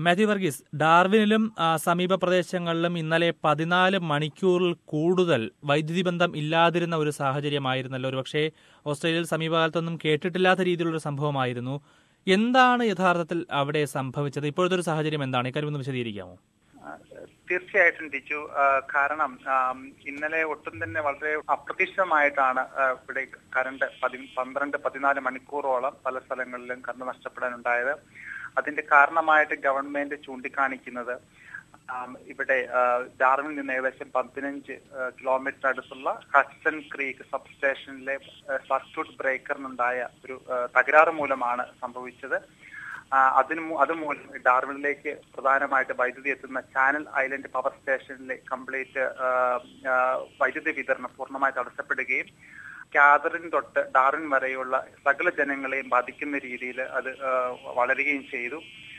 മാത്യു വർഗീസ് ഡാർവിനിലും ആ, സമീപ പ്രദേശങ്ങളിലും ഇന്നലെ പതിനാല് മണിക്കൂറിൽ കൂടുതൽ വൈദ്യുതി ബന്ധം ഇല്ലാതിരുന്ന ഒരു സാഹചര്യമായിരുന്നല്ലോ ഒരുപക്ഷെ ഓസ്ട്രേലിയയിൽ സമീപകാലത്തൊന്നും കേട്ടിട്ടില്ലാത്ത രീതിയിലുള്ള സംഭവമായിരുന്നു എന്താണ് യഥാർത്ഥത്തിൽ അവിടെ സംഭവിച്ചത് ഇപ്പോഴത്തെ ഒരു സാഹചര്യം എന്താണ് ഇക്കാര്യം ഒന്ന് വിശദീകരിക്കാമോ ആ, തീർച്ചയായിട്ടും ടിച്ചു ആ, കാരണം ആം, ഇന്നലെ ഒട്ടും തന്നെ വളരെ അപ്രതീക്ഷിതമായിട്ടാണ് ആ, ഇവിടെ കറണ്ട് പതി പന്ത്രണ്ട് പതിനാല് മണിക്കൂറോളം പല സ്ഥലങ്ങളിലും കറണ്ട് നഷ്ടപ്പെടാനുണ്ടായത് അതിന്റെ കാരണമായിട്ട് ഗവൺമെന്റ് ചൂണ്ടിക്കാണിക്കുന്നത് ആം, ഇവിടെ ആ, ഡാർവിനിൽ നിന്ന് ഏകദേശം പതിനഞ്ച് ആ, കിലോമീറ്റർ അടുത്തുള്ള ഹഡ്സൺ ക്രീക്ക് സബ് സ്റ്റേഷനിലെ ആ, സർക്യൂട്ട് ബ്രേക്കറിനുണ്ടായ ഒരു ആ, തകരാറ് മൂലമാണ് സംഭവിച്ചത് ആ, അതിന് മൂ- അതുമൂലം ഡാർവിനിലേക്ക് പ്രധാനമായിട്ട് വൈദ്യുതി എത്തുന്ന ചാനൽ ഐലൻഡ് പവർ സ്റ്റേഷനിലെ കംപ്ലീറ്റ് വൈദ്യുതി വിതരണം പൂർണ്ണമായി തടസ്സപ്പെടുകയും കാതറിൻ തൊട്ട് ഡാർവിൻ വരെയുള്ള സകല ജനങ്ങളെയും ബാധിക്കുന്ന രീതിയിൽ അത് ആ, വളരുകയും ചെയ്തു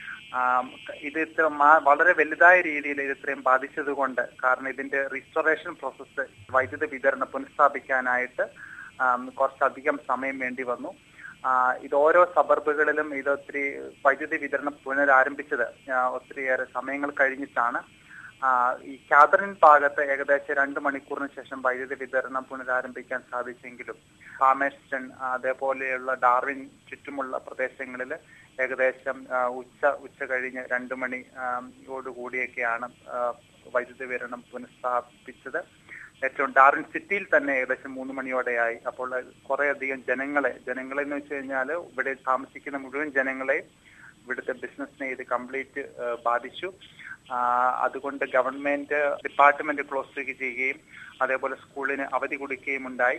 ആം, ഇത് ഇത്ര മാ- വളരെ വലുതായ രീതിയിൽ ഇത് ഇത്രയും ബാധിച്ചത് കൊണ്ട് കാരണം ഇതിന്റെ റിസ്റ്റോറേഷൻ പ്രോസസ്സ് വൈദ്യുതി വിതരണം പുനഃസ്ഥാപിക്കാനായിട്ട് ആം, കുറച്ചധികം സമയം വേണ്ടി വന്നു ആ, ഇത് ഓരോ സബർബുകളിലും ഇത് ഒത്തിരി വൈദ്യുതി വിതരണം പുനരാരംഭിച്ചത് ആ, ഒത്തിരിയേറെ സമയങ്ങൾ കഴിഞ്ഞിട്ടാണ് ആ, ഈ കാതറിൻ ഭാഗത്ത് ഏകദേശം രണ്ട് മണിക്കൂറിന് ശേഷം വൈദ്യുതി വിതരണം പുനരാരംഭിക്കാൻ സാധിച്ചെങ്കിലും പാമേസ്റ്റൺ അതേപോലെയുള്ള ഡാർവിൻ ചുറ്റുമുള്ള പ്രദേശങ്ങളിൽ ഏകദേശം ആ, ഉച്ച ഉച്ച കഴിഞ്ഞ് രണ്ട് മണി യോടുകൂടിയൊക്കെയാണ് ആ, വൈദ്യുതി വിതരണം പുനഃസ്ഥാപിച്ചത് ഏറ്റവും ഡാർവിൻ സിറ്റിയിൽ തന്നെ ഏകദേശം മൂന്ന് മണിയോടെയായി അപ്പോൾ കുറെ അധികം ജനങ്ങളെ ജനങ്ങളെ എന്ന് വെച്ച് കഴിഞ്ഞാൽ ഇവിടെ താമസിക്കുന്ന മുഴുവൻ ജനങ്ങളെ ഇവിടുത്തെ ബിസിനസിനെ ഇത് കംപ്ലീറ്റ് ബാധിച്ചു ആ, അതുകൊണ്ട് ഗവൺമെന്റ് ഡിപ്പാർട്ട്മെന്റ് ക്ലോസ് ചെയ്യുകയും അതേപോലെ സ്കൂളിന് അവധി കൊടുക്കുകയും ഉണ്ടായി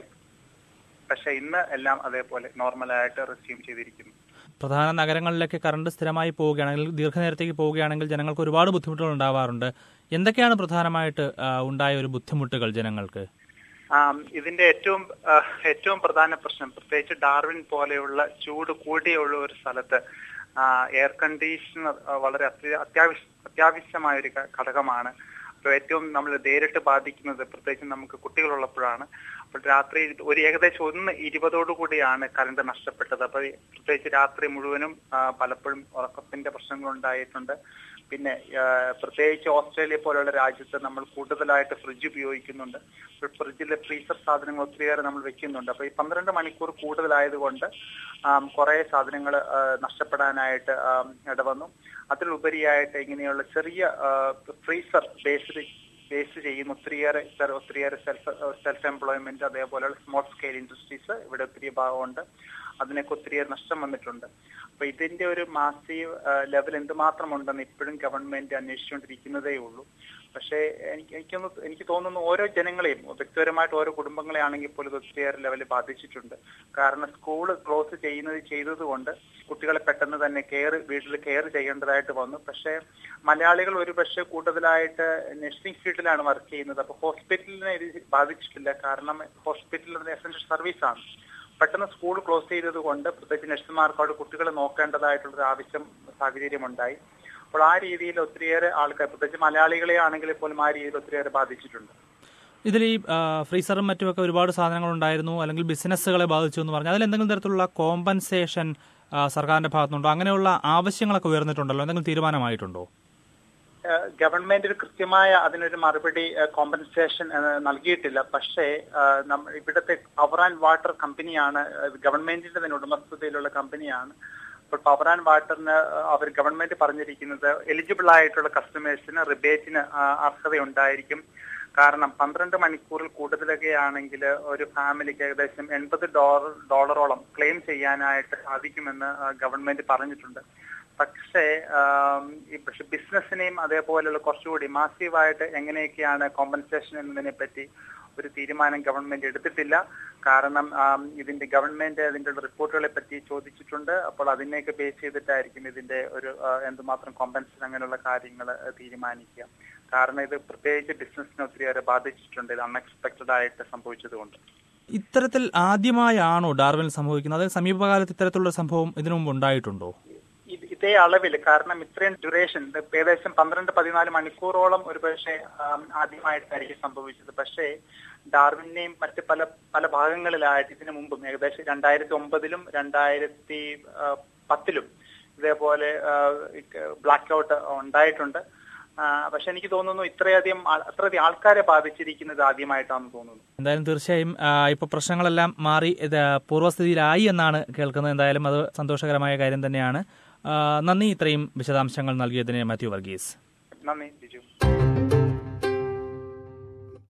പക്ഷെ ഇന്ന് എല്ലാം അതേപോലെ നോർമലായിട്ട് റെസ്യൂം ചെയ്തിരിക്കുന്നു പ്രധാന നഗരങ്ങളിലൊക്കെ കറണ്ട് സ്ഥിരമായി പോവുകയാണെങ്കിൽ ദീർഘനേരത്തേക്ക് പോവുകയാണെങ്കിൽ ജനങ്ങൾക്ക് ഒരുപാട് ബുദ്ധിമുട്ടുകൾ ഉണ്ടാവാറുണ്ട് എന്തൊക്കെയാണ് പ്രധാനമായിട്ട് ആ, ഉണ്ടായ ഒരു ബുദ്ധിമുട്ടുകൾ ജനങ്ങൾക്ക് ആം, ഇതിന്റെ ഏറ്റവും ആ, ഏറ്റവും പ്രധാന പ്രശ്നം പ്രത്യേകിച്ച് ഡാർവിൻ പോലെയുള്ള ചൂട് കൂടിയുള്ള ഒരു സ്ഥലത്ത് എയർ കണ്ടീഷണർ ആ, വളരെ അത്യ- അത്യാവശ്യ അത്യാവശ്യമായ ഒരു ഘ- ഘടകമാണ് അപ്പോൾ ഏറ്റവും നമ്മൾ നേരിട്ട് ബാധിക്കുന്നത് പ്രത്യേകിച്ച് നമുക്ക് കുട്ടികളുള്ളപ്പോഴാണ് അപ്പോൾ രാത്രി ഒരു ഏകദേശം ഒന്ന് ഇരുപതോടു കൂടിയാണ് കറണ്ട് നഷ്ടപ്പെട്ടത് അപ്പോൾ പ്രത്യേകിച്ച് രാത്രി മുഴുവനും ആ, പലപ്പോഴും ഉറക്കത്തിന്റെ പ്രശ്നങ്ങൾ ഉണ്ടായിട്ടുണ്ട് പിന്നെ ആ, പ്രത്യേകിച്ച് ഓസ്ട്രേലിയ പോലുള്ള രാജ്യത്ത് നമ്മൾ കൂടുതലായിട്ട് ഫ്രിഡ്ജ് ഉപയോഗിക്കുന്നുണ്ട് അപ്പോൾ ഫ്രിഡ്ജിലെ ഫ്രീസർ സാധനങ്ങൾ ഒത്തിരിയേറെ നമ്മൾ വെക്കുന്നുണ്ട് അപ്പോൾ ഈ പന്ത്രണ്ട് മണിക്കൂർ കൂടുതലായതുകൊണ്ട് ആം, കുറേ സാധനങ്ങൾ നഷ്ടപ്പെടാനായിട്ട് ആം, ഇടവന്നു അതിലുപരിയായിട്ട് ഇങ്ങനെയുള്ള ചെറിയ ഫ്രീസർ ബേസ്ഡ് ബേസ് ചെയ്യുന്ന ഒത്തിരിയേറെ ചെറു- ഒത്തിരിയേറെ സെൽഫ് സെൽഫ് എംപ്ലോയ്മെന്റ് അതേപോലെയുള്ള സ്മോൾ സ്കെയിൽ ഇൻഡസ്ട്രീസ് ഇവിടെ ഒത്തിരി ഭാഗമുണ്ട് അതിനൊക്കെ ഒത്തിരിയേറെ നഷ്ടം വന്നിട്ടുണ്ട് അപ്പൊ ഇതിന്റെ ഒരു മാസീവ് ലെവൽ എന്തുമാത്രം ഉണ്ടെന്ന് ഇപ്പോഴും ഗവൺമെന്റ് അന്വേഷിച്ചുകൊണ്ടിരിക്കുന്നതേ ഉള്ളൂ പക്ഷേ എനിക്ക് എനിക്കൊന്ന് എനിക്ക് തോന്നുന്നു ഓരോ ജനങ്ങളെയും വ്യക്തിപരമായിട്ട് ഓരോ കുടുംബങ്ങളെ ആണെങ്കിൽ പോലും ഇത് ഒത്തിരിയേറെ ലെവലിൽ ബാധിച്ചിട്ടുണ്ട് കാരണം സ്കൂൾ ക്ലോസ് ചെയ്യുന്നത് ചെയ്തതുകൊണ്ട് കുട്ടികളെ പെട്ടെന്ന് തന്നെ കെയർ വീട്ടിൽ കെയർ ചെയ്യേണ്ടതായിട്ട് വന്നു പക്ഷേ മലയാളികൾ ഒരു പക്ഷേ കൂടുതലായിട്ട് നഴ്സിംഗ് ഫീൽഡിലാണ് വർക്ക് ചെയ്യുന്നത് അപ്പൊ ഹോസ്പിറ്റലിനെ ഇത് ബാധിച്ചിട്ടില്ല കാരണം ഹോസ്പിറ്റൽ എസൻഷ്യൽ സർവീസ് ആണ് പെട്ടെന്ന് സ്കൂൾ ക്ലോസ് ചെയ്തത് കൊണ്ട് പ്രത്യേകിച്ച് നഴ്സുമാർക്ക് അവിടെ കുട്ടികളെ നോക്കേണ്ടതായിട്ടുള്ള ഒരു ആവശ്യം സാഹചര്യം ഉണ്ടായി അപ്പോൾ ആ രീതിയിൽ ഒത്തിരിയേറെ ആൾക്കാർ പ്രത്യേകിച്ച് മലയാളികളെ ആണെങ്കിൽ പോലും ആ രീതിയിൽ ഒത്തിരിയേറെ ബാധിച്ചിട്ടുണ്ട് ഇതിൽ ഈ ആ, ഫ്രീസറും മറ്റുമൊക്കെ ഒരുപാട് സാധനങ്ങൾ ഉണ്ടായിരുന്നു അല്ലെങ്കിൽ ബിസിനസ്സുകളെ ബാധിച്ചു എന്ന് പറഞ്ഞു അതിൽ എന്തെങ്കിലും തരത്തിലുള്ള കോമ്പൻസേഷൻ ആ, സർക്കാരിന്റെ ഭാഗത്തുനിന്നുണ്ടോ അങ്ങനെയുള്ള ആവശ്യങ്ങളൊക്കെ ഉയർന്നിട്ടുണ്ടല്ലോ എന്തെങ്കിലും തീരുമാനമായിട്ടുണ്ടോ ഏഹ് ഗവൺമെന്റ് ഒരു കൃത്യമായ അതിനൊരു മറുപടി കോമ്പൻസേഷൻ നൽകിയിട്ടില്ല പക്ഷേ ഏഹ് നമ്മ ഇവിടുത്തെ പവർ ആൻഡ് വാട്ടർ കമ്പനിയാണ് ഏഹ് ഗവൺമെന്റിന്റെ തന്നെ ഉടമസ്ഥതയിലുള്ള കമ്പനിയാണ് അപ്പോൾ പവർ ആൻഡ് വാട്ടറിന് അവർ ഗവൺമെന്റ് പറഞ്ഞിരിക്കുന്നത് എലിജിബിൾ ആയിട്ടുള്ള കസ്റ്റമേഴ്സിന് റിബേറ്റിന് അർഹതയുണ്ടായിരിക്കും കാരണം പന്ത്രണ്ട് മണിക്കൂറിൽ കൂടുതലൊക്കെ ആണെങ്കിൽ ഒരു ഫാമിലിക്ക് ഏകദേശം എൺപത് ഡോളർ ഡോളറോളം ക്ലെയിം ചെയ്യാനായിട്ട് സാധിക്കുമെന്ന് ഗവൺമെന്റ് പറഞ്ഞിട്ടുണ്ട് പക്ഷേ ആം, ഈ പക്ഷെ ബിസിനസ്സിനെയും അതേപോലെയുള്ള കുറച്ചുകൂടി മാസീവായിട്ട് എങ്ങനെയൊക്കെയാണ് കോമ്പൻസേഷൻ എന്നതിനെ പറ്റി ഒരു തീരുമാനം ഗവൺമെന്റ് എടുത്തിട്ടില്ല കാരണം ആം, ഇതിന്റെ ഗവൺമെന്റ് അതിന്റെ റിപ്പോർട്ടുകളെ പറ്റി ചോദിച്ചിട്ടുണ്ട് അപ്പോൾ അതിനെയൊക്കെ ബേസ് ചെയ്തിട്ടായിരിക്കും ഇതിന്റെ ഒരു ആ, എന്തുമാത്രം കോമ്പൻസേഷൻ അങ്ങനെയുള്ള കാര്യങ്ങൾ തീരുമാനിക്കുക കാരണം ഇത് പ്രത്യേകിച്ച് ബിസിനസ്സിനെ ഒത്തിരിയേറെ ബാധിച്ചിട്ടുണ്ട് ഇത് അൺഎക്സ്പെക്ടഡ് ആയിട്ട് സംഭവിച്ചതുകൊണ്ട് ഇത്തരത്തിൽ ആദ്യമായാണോ ഡാർവിൻ സംഭവിക്കുന്നത് അത് സമീപകാലത്ത് ഇത്തരത്തിലുള്ള സംഭവം ഇതിനു മുമ്പ് ഉണ്ടായിട്ടുണ്ടോ ഇത് ഇതേ അളവിൽ കാരണം ഇത്രയും ഡ്യൂറേഷൻ ഏകദേശം പന്ത്രണ്ട് പതിനാല് മണിക്കൂറോളം ഒരു പക്ഷേ ആദ്യമായിട്ടായിരിക്കും സംഭവിച്ചത് പക്ഷേ ഡാർവിനെയും മറ്റ് പല പല ഭാഗങ്ങളിലായിട്ട് ഇതിനു മുമ്പും ഏകദേശം രണ്ടായിരത്തി ഒമ്പതിലും രണ്ടായിരത്തി ആ, പത്തിലും ഇതേപോലെ ബ്ലാക്ക് ഔട്ട് ഉണ്ടായിട്ടുണ്ട് ആ, പക്ഷെ എനിക്ക് തോന്നുന്നു ഇത്രയധികം ആൾ- അത്രയധികം ആൾക്കാരെ ബാധിച്ചിരിക്കുന്നത് ആദ്യമായിട്ടാണെന്ന് തോന്നുന്നു എന്തായാലും തീർച്ചയായും ആ, ഇപ്പൊ പ്രശ്നങ്ങളെല്ലാം മാറി ഇത് പൂർവ്വസ്ഥിതിയിലായി എന്നാണ് കേൾക്കുന്നത് എന്തായാലും അത് സന്തോഷകരമായ കാര്യം തന്നെയാണ് ആ, നന്ദി ഇത്രയും വിശദാംശങ്ങൾ നൽകിയതിന് മാത്യു വർഗീസ് നന്ദി ബിജു